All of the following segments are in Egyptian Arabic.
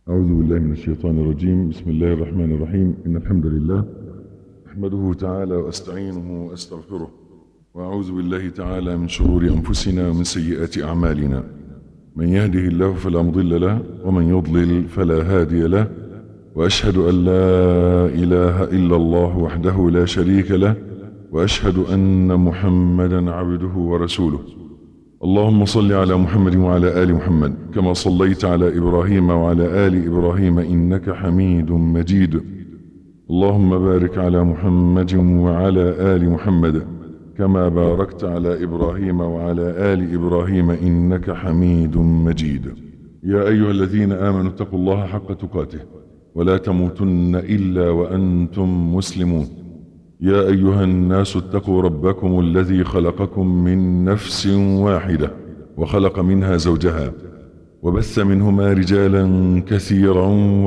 أعوذ بالله من الشيطان الرجيم بسم الله الرحمن الرحيم إن الحمد لله أحمده تعالى وأستعينه وأستغفره وأعوذ بالله تعالى من شرور أنفسنا ومن سيئات أعمالنا من يهده الله فلا مضل له ومن يضلل فلا هادي له وأشهد أن لا إله إلا الله وحده لا شريك له وأشهد أن محمدا عبده ورسوله اللهم صل على محمد وعلى آل محمد كما صليت على إبراهيم وعلى آل إبراهيم إنك حميد مجيد اللهم بارك على محمد وعلى آل محمد كما باركت على إبراهيم وعلى آل إبراهيم إنك حميد مجيد يا أيها الذين آمنوا اتقوا الله حق تقاته ولا تموتن إلا وأنتم مسلمون يا أيها الناس اتقوا ربكم الذي خلقكم من نفس واحدة وخلق منها زوجها وبث منهما رجالا كثيرا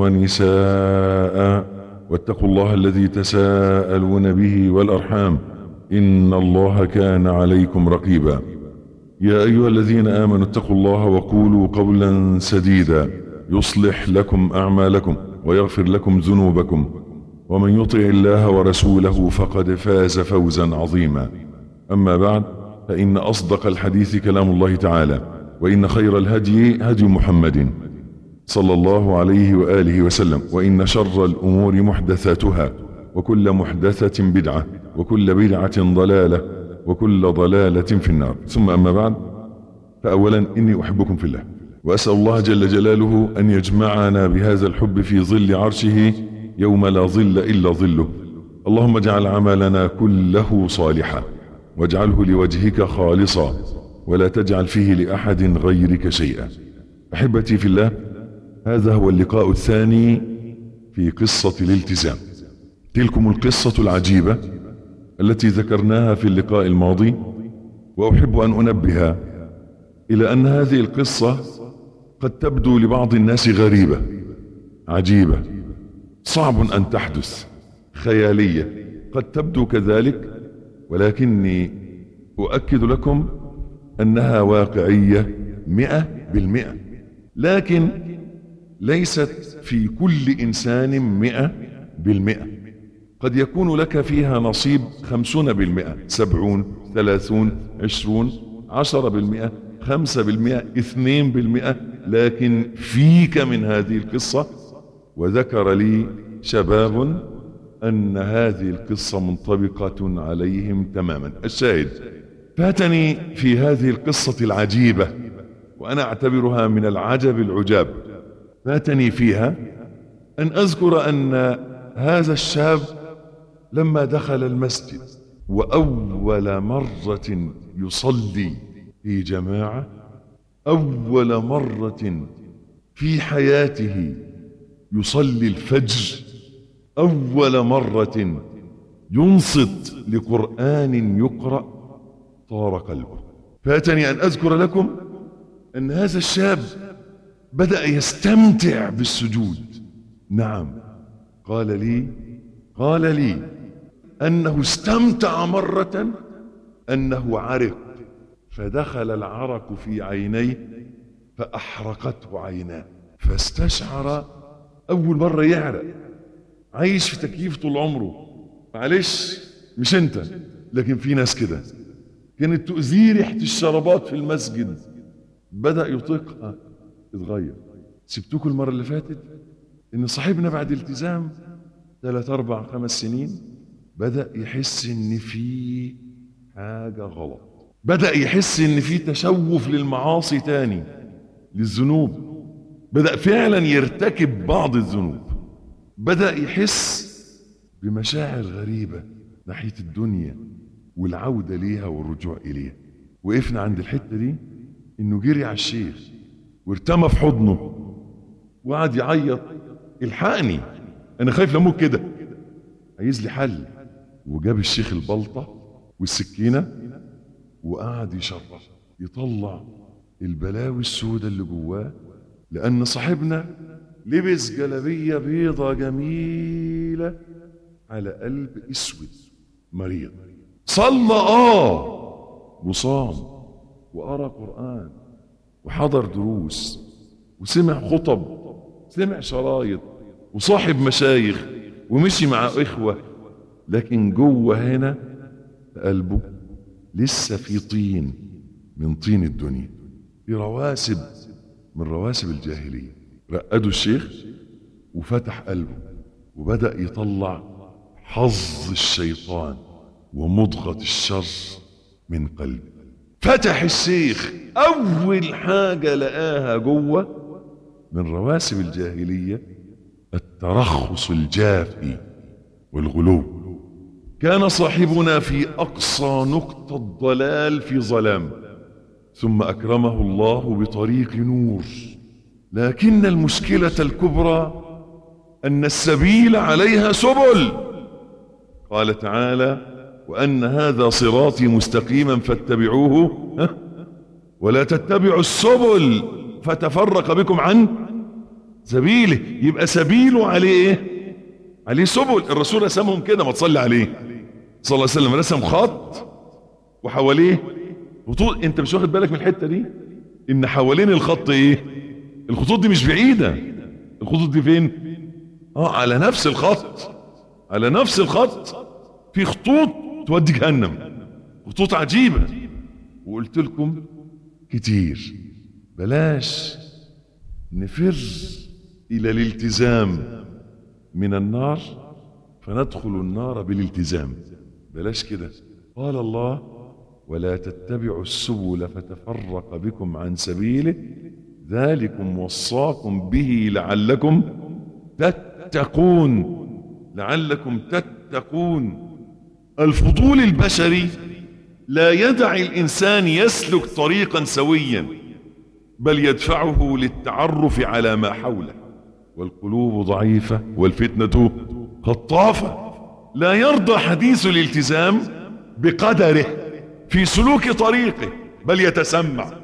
ونساء واتقوا الله الذي تساءلون به والأرحام إن الله كان عليكم رقيبا يا أيها الذين آمنوا اتقوا الله وقولوا قولا سديدا يصلح لكم أعمالكم ويغفر لكم ذنوبكم ومن يطع الله ورسوله فقد فاز فوزا عظيما أما بعد فإن أصدق الحديث كلام الله تعالى وإن خير الهدي هدي محمد صلى الله عليه وآله وسلم وإن شر الأمور محدثاتها وكل محدثة بدعة وكل بدعة ضلالة وكل ضلالة في النار ثم أما بعد فأولا إني أحبكم في الله وأسأل الله جل جلاله أن يجمعنا بهذا الحب في ظل عرشه يوم لا ظل إلا ظله اللهم اجعل عملنا كله صالحا واجعله لوجهك خالصا ولا تجعل فيه لأحد غيرك شيئا أحبتي في الله هذا هو اللقاء الثاني في قصة الالتزام تلكم القصة العجيبة التي ذكرناها في اللقاء الماضي وأحب أن أنبه إلى أن هذه القصة قد تبدو لبعض الناس غريبة عجيبة صعب أن تحدث خيالية قد تبدو كذلك ولكني أؤكد لكم أنها واقعية مئة بالمئة لكن ليست في كل إنسان مئة بالمئة قد يكون لك فيها نصيب خمسون بالمئة سبعون ثلاثون عشرون عشرة بالمئة خمسة بالمئة اثنين بالمئة لكن فيك من هذه القصة وذكر لي شباب أن هذه القصة منطبقة عليهم تماما الشاهد فاتني في هذه القصة العجيبة وأنا أعتبرها من العجب العجاب فاتني فيها أن أذكر أن هذا الشاب لما دخل المسجد وأول مرة يصلي في جماعة أول مرة في حياته يصلي الفجر أول مرة ينصت لقرآن يقرأ طار قلبه فاتني أن أذكر لكم أن هذا الشاب بدأ يستمتع بالسجود نعم قال لي قال لي أنه استمتع مرة أنه عرق فدخل العرق في عينيه فأحرقته عيناه فاستشعر أول مرة يعرق عايش في تكييف طول عمره معلش مش أنت لكن في ناس كده كانت تؤذيه ريحة الشرابات في المسجد بدأ يطيقها اتغير سبتوكوا المرة اللي فاتت إن صاحبنا بعد التزام ثلاث أربع خمس سنين بدأ يحس إن في حاجة غلط بدأ يحس إن في تشوف للمعاصي تاني للذنوب بدأ فعلا يرتكب بعض الذنوب بدأ يحس بمشاعر غريبة ناحية الدنيا والعودة ليها والرجوع إليها وقفنا عند الحتة دي إنه جري على الشيخ وارتمى في حضنه وقعد يعيط الحقني أنا خايف لموت كده عايز لي حل وجاب الشيخ البلطة والسكينة وقعد يشرح يطلع البلاوي السوداء اللي جواه لأن صاحبنا لبس جلبية بيضة جميلة على قلب اسود مريض صلى اه وصام وقرا قرآن وحضر دروس وسمع خطب سمع شرايط وصاحب مشايخ ومشي مع إخوة لكن جوه هنا في قلبه لسه في طين من طين الدنيا في رواسب من رواسب الجاهلية رقدوا الشيخ وفتح قلبه وبدأ يطلع حظ الشيطان ومضغة الشر من قلبه فتح الشيخ أول حاجة لقاها جوه من رواسب الجاهلية الترخص الجافي والغلو كان صاحبنا في أقصى نقطة ضلال في ظلام ثم أكرمه الله بطريق نور لكن المشكلة الكبرى أن السبيل عليها سبل قال تعالى وأن هذا صراطي مستقيما فاتبعوه ها؟ ولا تتبعوا السبل فتفرق بكم عن سبيله يبقى سبيله عليه ايه عليه سبل الرسول رسمهم كده ما تصلي عليه صلى الله عليه وسلم رسم خط وحواليه خطوط انت مش واخد بالك من الحته دي ان حوالين الخط ايه الخطوط دي مش بعيده الخطوط دي فين اه على نفس الخط على نفس الخط في خطوط تودي جهنم خطوط عجيبه وقلت لكم كتير بلاش نفر الى الالتزام من النار فندخل النار بالالتزام بلاش كده قال الله ولا تتبعوا السبل فتفرق بكم عن سبيله ذلكم وصاكم به لعلكم تتقون لعلكم تتقون الفضول البشري لا يدع الانسان يسلك طريقا سويا بل يدفعه للتعرف على ما حوله والقلوب ضعيفه والفتنه خطافه لا يرضى حديث الالتزام بقدره في سلوك طريقه بل يتسمع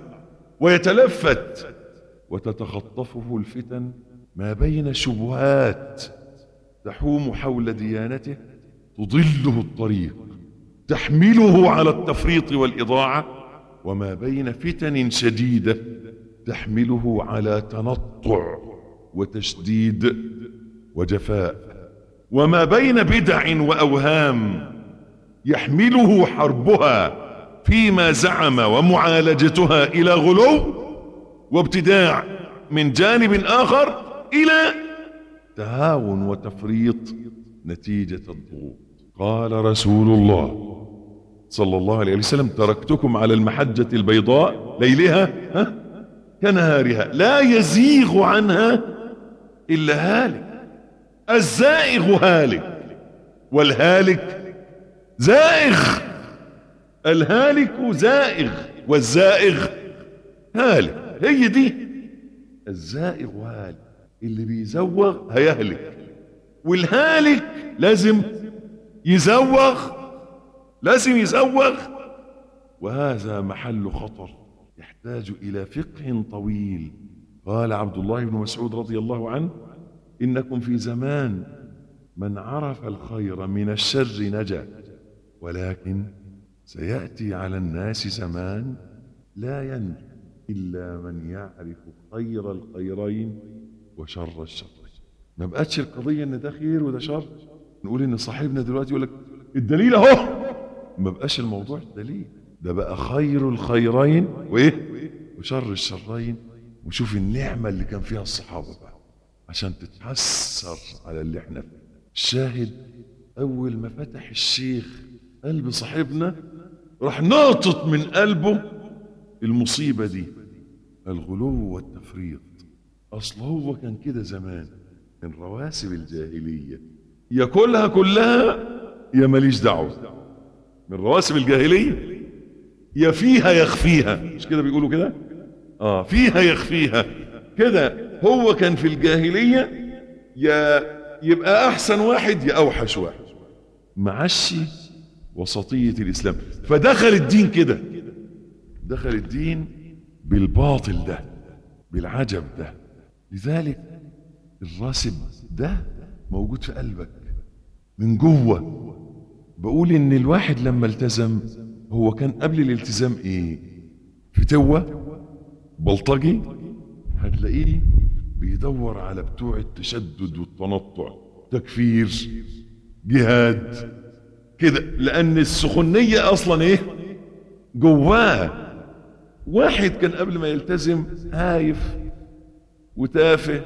ويتلفت وتتخطفه الفتن ما بين شبهات تحوم حول ديانته تضله الطريق تحمله على التفريط والإضاعة وما بين فتن شديدة تحمله على تنطع وتشديد وجفاء وما بين بدع وأوهام يحمله حربها فيما زعم ومعالجتها إلى غلو وابتداع من جانب آخر إلى تهاون وتفريط نتيجة الضغوط قال رسول الله صلى الله عليه وسلم تركتكم على المحجة البيضاء ليلها ها كنهارها لا يزيغ عنها إلا هالك الزائغ هالك والهالك زائغ الهالك زائغ والزائغ هالك هي دي الزائغ هالك اللي بيزوغ هيهلك والهالك لازم يزوغ لازم يزوغ وهذا محل خطر يحتاج إلى فقه طويل قال عبد الله بن مسعود رضي الله عنه إنكم في زمان من عرف الخير من الشر نجا ولكن سيأتي على الناس زمان لا ينجو إلا من يعرف خير الخيرين وشر الشرين ما بقتش القضية إن ده خير وده شر نقول إن صاحبنا دلوقتي يقول لك الدليل أهو ما بقاش الموضوع دليل ده بقى خير الخيرين وإيه وشر الشرين وشوف النعمة اللي كان فيها الصحابة بقى عشان تتحسر على اللي احنا فيه الشاهد أول ما فتح الشيخ قلب صاحبنا راح ناطط من قلبه المصيبة دي الغلو والتفريط أصل هو كان كده زمان من رواسب الجاهلية ياكلها كلها يا ماليش دعوة من رواسب الجاهلية يا فيها يخفيها مش كده بيقولوا كده اه فيها يخفيها كده هو كان في الجاهلية يا يبقى احسن واحد يا اوحش واحد معش وسطية الاسلام فدخل الدين كده دخل الدين بالباطل ده بالعجب ده لذلك الراسب ده موجود في قلبك من جوه بقول ان الواحد لما التزم هو كان قبل الالتزام ايه فتوة بلطجي هتلاقيه بيدور على بتوع التشدد والتنطع تكفير جهاد كده لان السخونيه اصلا ايه جواه واحد كان قبل ما يلتزم هايف وتافه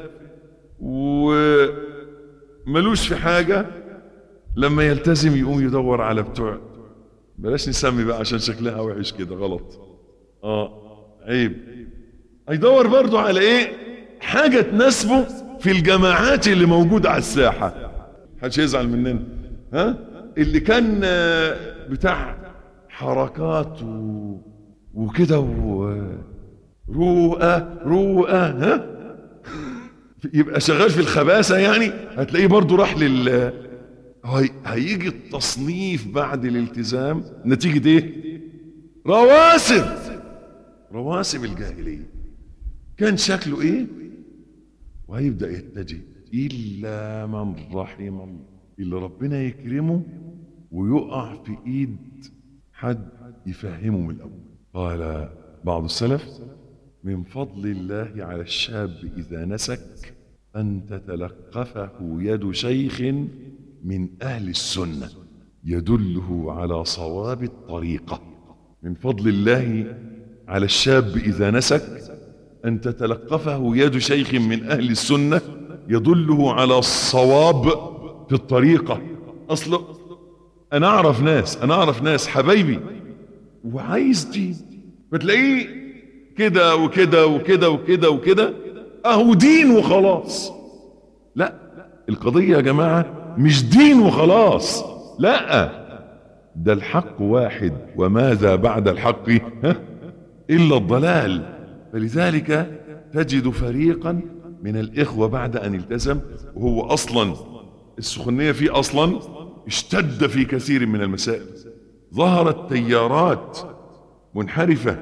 وملوش في حاجة لما يلتزم يقوم يدور على بتوع بلاش نسمي بقى عشان شكلها وحش كده غلط اه عيب هيدور برضو على ايه حاجة تناسبه في الجماعات اللي موجودة على الساحة محدش يزعل مننا ها اللي كان آه، بتاع حركات و... وكده و... رؤى رؤى ها يبقى شغال في الخباثة يعني هتلاقيه برضو راح لل هي... هيجي التصنيف بعد الالتزام نتيجة ايه رواسب رواسب الجاهلية كان شكله ايه وهيبدأ يتجه إلا من رحم الله اللي ربنا يكرمه ويقع في إيد حد يفهمه من الأول قال بعض السلف من فضل الله على الشاب إذا نسك أن تتلقفه يد شيخ من أهل السنة يدله على صواب الطريقة من فضل الله على الشاب إذا نسك أن تتلقفه يد شيخ من أهل السنة يدله على الصواب في الطريقة أصله أنا أعرف ناس أنا أعرف ناس حبايبي وعايز دين فتلاقيه كده وكده وكده وكده وكده أهو دين وخلاص لا القضية يا جماعة مش دين وخلاص لا ده الحق واحد وماذا بعد الحق ها إلا الضلال فلذلك تجد فريقا من الإخوة بعد أن التزم وهو أصلا السخنية فيه أصلا اشتد في كثير من المسائل ظهرت تيارات منحرفة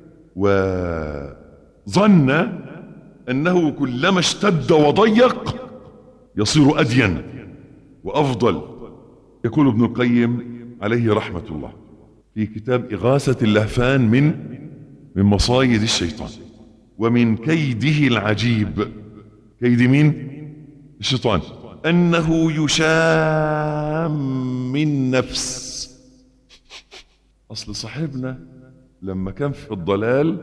وظن أنه كلما اشتد وضيق يصير أدين وأفضل يقول ابن القيم عليه رحمة الله في كتاب إغاثة اللهفان من من مصايد الشيطان ومن كيده العجيب كيد مين الشيطان أنه يشام من نفس أصل صاحبنا لما كان في الضلال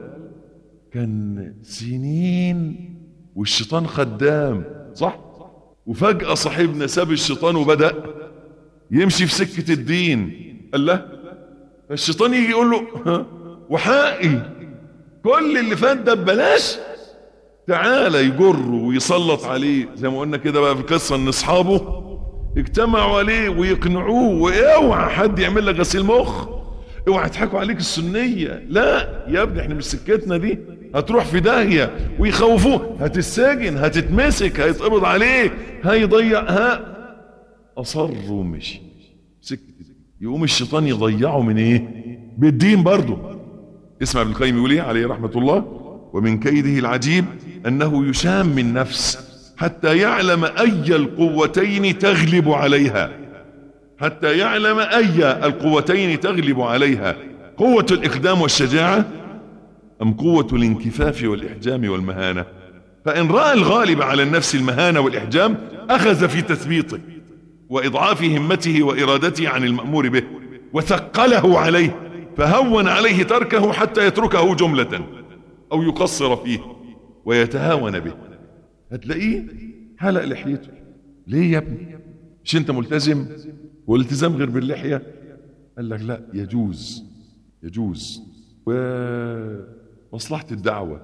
كان سنين والشيطان خدام صح وفجأة صاحبنا ساب الشيطان وبدأ يمشي في سكة الدين قال له فالشيطان يجي يقول له ها وحقي كل اللي فات ده ببلاش تعالى يجره ويسلط عليه زي ما قلنا كده بقى في القصه ان اصحابه اجتمعوا عليه ويقنعوه واوعى حد يعمل لك غسيل مخ اوعى يضحكوا عليك السنيه لا يا ابني احنا مش سكتنا دي هتروح في داهيه ويخوفوه هتتسجن هتتمسك هيتقبض عليك هيضيع ها اصر ومشي سكت يقوم الشيطان يضيعه من ايه بالدين برضه اسمع ابن القيم يقول ايه عليه رحمه الله ومن كيده العجيب أنه يشام من نفس حتى يعلم أي القوتين تغلب عليها حتى يعلم أي القوتين تغلب عليها قوة الإقدام والشجاعة أم قوة الانكفاف والإحجام والمهانة فإن رأى الغالب على النفس المهانة والإحجام أخذ في تثبيطه وإضعاف همته وإرادته عن المأمور به وثقله عليه فهون عليه تركه حتى يتركه جملة او يقصر فيه ويتهاون به هتلاقيه حلق لحيته ليه يا ابني مش انت ملتزم والالتزام غير باللحية قال لك لا يجوز يجوز ومصلحة الدعوة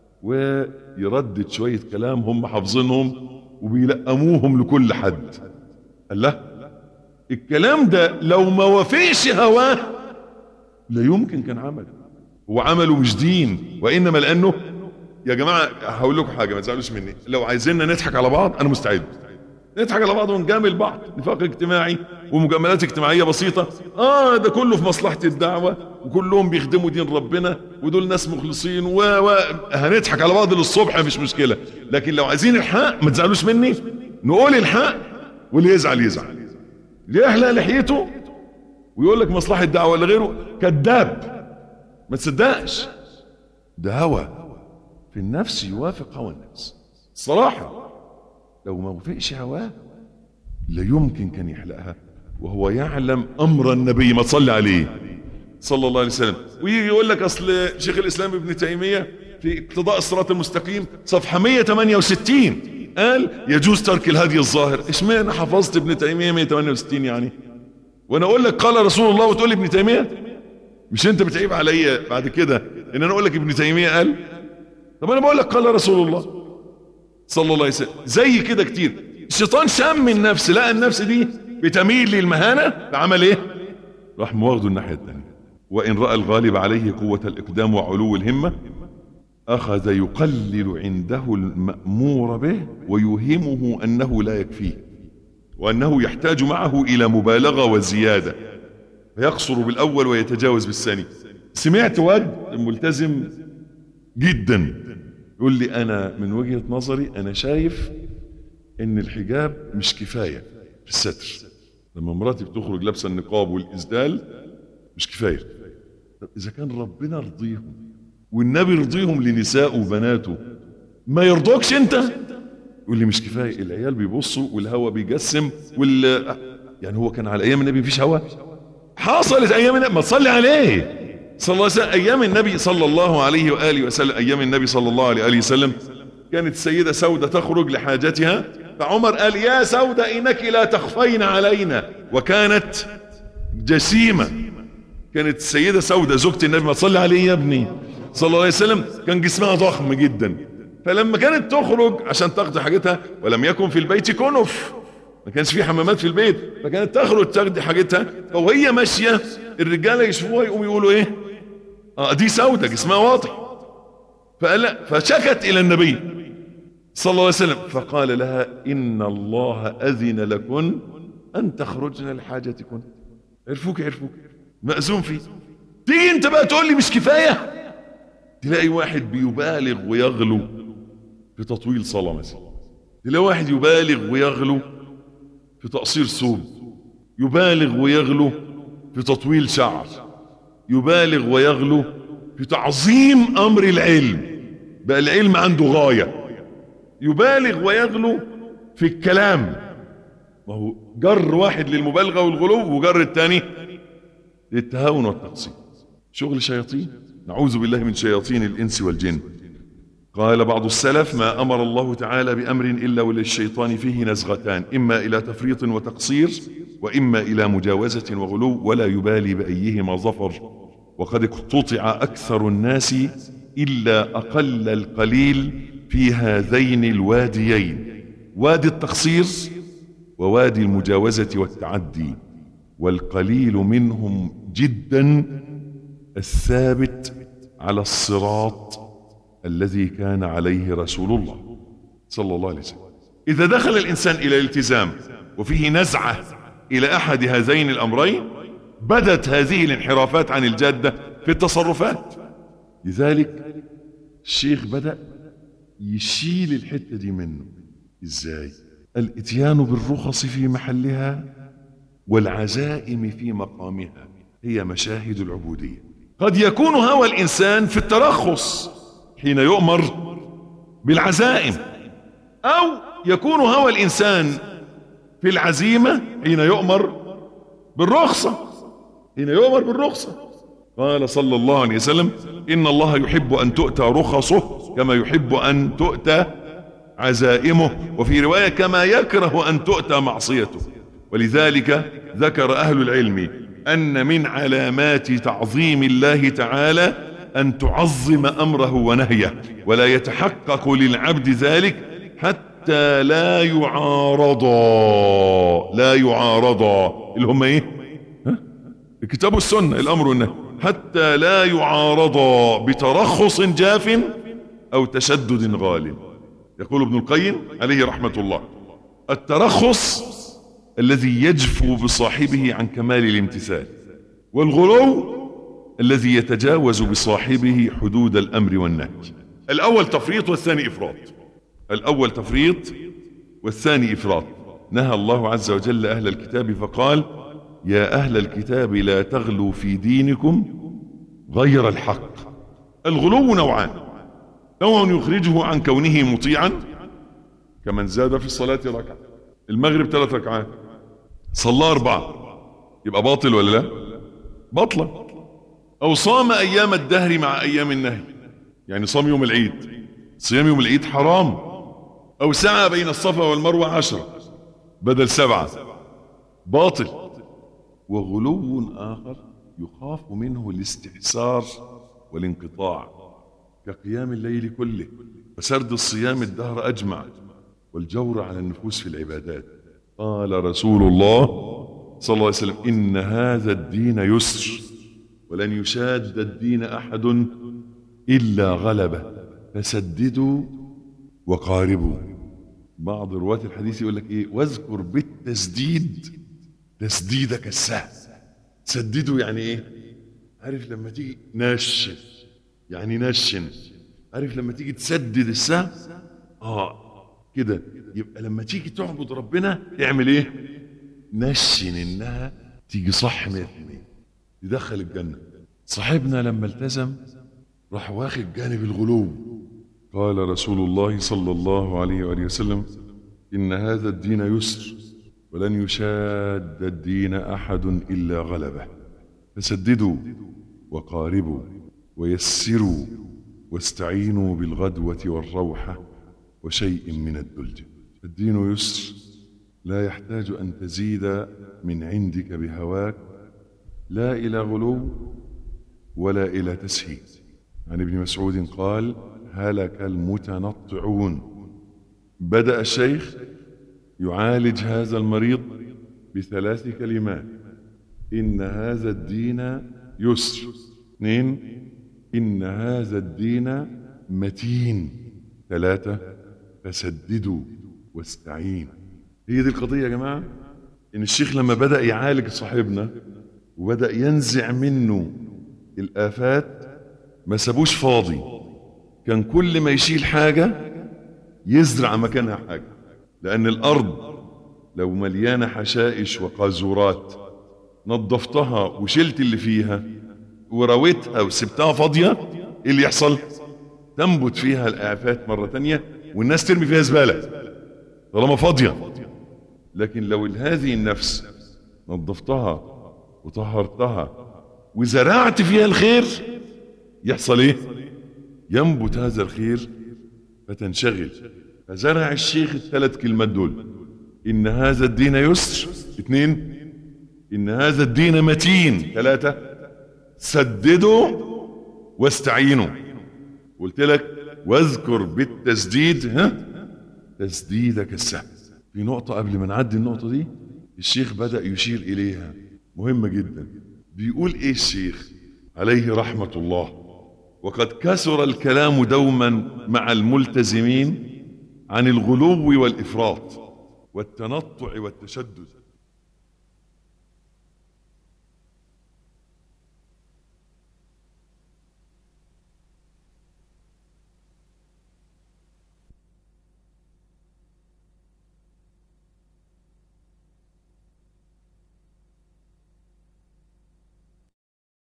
ويردد شوية كلام هم حافظينهم وبيلقموهم لكل حد قال لا الكلام ده لو ما وافقش هواه لا يمكن كان عمله هو عمله مش دين وانما لانه يا جماعه هقول لكم حاجه ما تزعلوش مني لو عايزيننا نضحك على بعض انا مستعد نضحك على بعض ونجامل بعض نفاق اجتماعي ومجاملات اجتماعيه بسيطه اه ده كله في مصلحه الدعوه وكلهم بيخدموا دين ربنا ودول ناس مخلصين و, و... هنضحك على بعض للصبح مش مشكله لكن لو عايزين الحق ما تزعلوش مني نقول الحق واللي يزعل يزعل اللي يحلق لحيته ويقول لك مصلحه دعوه ولا غيره كذاب ما تصدقش ده هوى في النفس يوافق هوى النفس صراحة لو ما وافقش هواه لا يمكن كان يحلقها وهو يعلم امر النبي ما تصلي عليه صلى الله عليه وسلم ويجي يقول لك اصل شيخ الاسلام ابن تيميه في اقتضاء الصراط المستقيم صفحه 168 قال يجوز ترك الهدي الظاهر اشمعنى حفظت ابن تيميه 168 يعني وانا اقول لك قال رسول الله وتقول لي ابن تيميه مش انت بتعيب عليا بعد كده ان انا اقول لك ابن تيميه قال طب انا بقول لك قال رسول الله صلى الله عليه وسلم زي كده كتير الشيطان شم النفس لقى النفس دي بتميل للمهانه فعمل ايه راح مواخده الناحيه الثانيه وان راى الغالب عليه قوه الاقدام وعلو الهمه اخذ يقلل عنده المامور به ويوهمه انه لا يكفيه وانه يحتاج معه الى مبالغه وزياده فيقصر بالاول ويتجاوز بالثاني سمعت واد ملتزم جدا يقول لي انا من وجهه نظري انا شايف ان الحجاب مش كفايه في الستر لما مراتي بتخرج لابسه النقاب والاسدال مش كفايه طب اذا كان ربنا رضيهم والنبي رضيهم لنسائه وبناته ما يرضوكش انت يقول لي مش كفايه العيال بيبصوا والهوا بيجسم وال يعني هو كان على ايام النبي مفيش هوا حصلت ايام النبي ما تصلي عليه صلى الله عليه وسلم ايام النبي صلى الله عليه واله وسلم ايام النبي صلى الله عليه واله وسلم كانت السيده سوده تخرج لحاجتها فعمر قال يا سوده انك لا تخفين علينا وكانت جسيمه كانت السيده سوده زوجة النبي ما تصلي عليه يا ابني صلى الله عليه وسلم كان جسمها ضخم جدا فلما كانت تخرج عشان تقضي حاجتها ولم يكن في البيت كنف ما كانش في حمامات في البيت فكانت تخرج تقضي حاجتها فوهي ماشيه الرجاله يشوفوها يقوموا يقولوا ايه اه دي سودة جسمها واضح فقال لا فشكت الى النبي صلى الله عليه وسلم فقال لها ان الله اذن لكن ان تخرجن لحاجتكن عرفوك عرفوك مأذون فيه تيجي انت بقى تقول لي مش كفايه تلاقي واحد بيبالغ ويغلو في تطويل صلاه مثلا تلاقي واحد يبالغ ويغلو في تقصير ثوب يبالغ ويغلو في تطويل شعر يبالغ ويغلو في تعظيم امر العلم بقى العلم عنده غايه يبالغ ويغلو في الكلام ما هو جر واحد للمبالغه والغلو وجر الثاني للتهاون والتقصير شغل شياطين نعوذ بالله من شياطين الانس والجن قال بعض السلف ما امر الله تعالى بامر الا وللشيطان فيه نزغتان اما الى تفريط وتقصير واما الى مجاوزه وغلو ولا يبالي بايهما ظفر وقد اقتطع اكثر الناس الا اقل القليل في هذين الواديين وادي التقصير ووادي المجاوزه والتعدي والقليل منهم جدا الثابت على الصراط الذي كان عليه رسول الله صلى الله عليه وسلم إذا دخل الإنسان إلى الالتزام وفيه نزعة إلى أحد هذين الأمرين بدت هذه الانحرافات عن الجادة في التصرفات لذلك الشيخ بدأ يشيل الحتة دي منه إزاي الاتيان بالرخص في محلها والعزائم في مقامها هي مشاهد العبودية قد يكون هوى الإنسان في الترخص حين يؤمر بالعزائم أو يكون هوى الإنسان في العزيمة حين يؤمر بالرخصة حين يؤمر بالرخصة قال صلى الله عليه وسلم إن الله يحب أن تؤتى رخصه كما يحب أن تؤتى عزائمه وفي رواية كما يكره أن تؤتى معصيته ولذلك ذكر أهل العلم أن من علامات تعظيم الله تعالى أن تعظم أمره ونهيه ولا يتحقق للعبد ذلك حتى لا يعارضا لا يعارضا اللي هم ايه ها؟ الكتاب والسنة الأمر والنهي حتى لا يعارضا بترخص جاف أو تشدد غالب يقول ابن القيم عليه رحمة الله الترخص الذي يجفو بصاحبه عن كمال الامتثال والغلو الذي يتجاوز بصاحبه حدود الأمر والنهي الأول تفريط والثاني إفراط الأول تفريط والثاني إفراط نهى الله عز وجل أهل الكتاب فقال يا أهل الكتاب لا تغلوا في دينكم غير الحق الغلو نوعان نوع يخرجه عن كونه مطيعا كمن زاد في الصلاة ركعة المغرب ثلاث ركعات صلى أربعة يبقى باطل ولا لا باطلة أو صام أيام الدهر مع أيام النهي يعني صام يوم العيد صيام يوم العيد حرام أو سعى بين الصفا والمروة عشرة بدل سبعة باطل وغلو آخر يخاف منه الاستعسار والانقطاع كقيام الليل كله وسرد الصيام الدهر أجمع والجور على النفوس في العبادات قال رسول الله صلى الله عليه وسلم إن هذا الدين يسر ولن يشاد الدين أحد إلا غلبه فسددوا وقاربوا بعض رواة الحديث يقول لك إيه واذكر بالتسديد تسديدك السهل تسددوا يعني إيه عارف لما تيجي نشن يعني نشن عارف لما تيجي تسدد السهم اه كده يبقى لما تيجي تعبد ربنا اعمل ايه نشن انها تيجي صح 100% تدخل الجنه صاحبنا لما التزم راح واخد جانب الغلو قال رسول الله صلى الله عليه وآله وسلم إن هذا الدين يسر ولن يشاد الدين أحد إلا غلبه فسددوا وقاربوا ويسروا واستعينوا بالغدوة والروحة وشيء من الدلج الدين يسر لا يحتاج أن تزيد من عندك بهواك لا إلى غلو ولا إلى تسهيل عن ابن مسعود قال هلك المتنطعون بدأ الشيخ يعالج هذا المريض بثلاث كلمات إن هذا الدين يسر اثنين إن هذا الدين متين ثلاثة فسددوا واستعينوا هي دي القضية يا جماعة إن الشيخ لما بدأ يعالج صاحبنا وبدأ ينزع منه الآفات ما سابوش فاضي كان كل ما يشيل حاجة يزرع مكانها حاجة لأن الأرض لو مليانة حشائش وقاذورات نظفتها وشلت اللي فيها ورويتها وسبتها فاضية ايه اللي يحصل تنبت فيها الآفات مرة تانية والناس ترمي فيها زبالة طالما فاضية لكن لو هذه النفس نظفتها وطهرتها وزرعت فيها الخير يحصل ايه ينبت هذا الخير فتنشغل فزرع الشيخ الثلاث كلمات دول ان هذا الدين يسر اثنين ان هذا الدين متين ثلاثة سددوا واستعينوا قلت لك واذكر بالتسديد ها تسديدك السهل في نقطة قبل ما نعدي النقطة دي الشيخ بدأ يشير إليها مهمة جدا بيقول إيه الشيخ عليه رحمة الله وقد كثر الكلام دوما مع الملتزمين عن الغلو والإفراط والتنطع والتشدد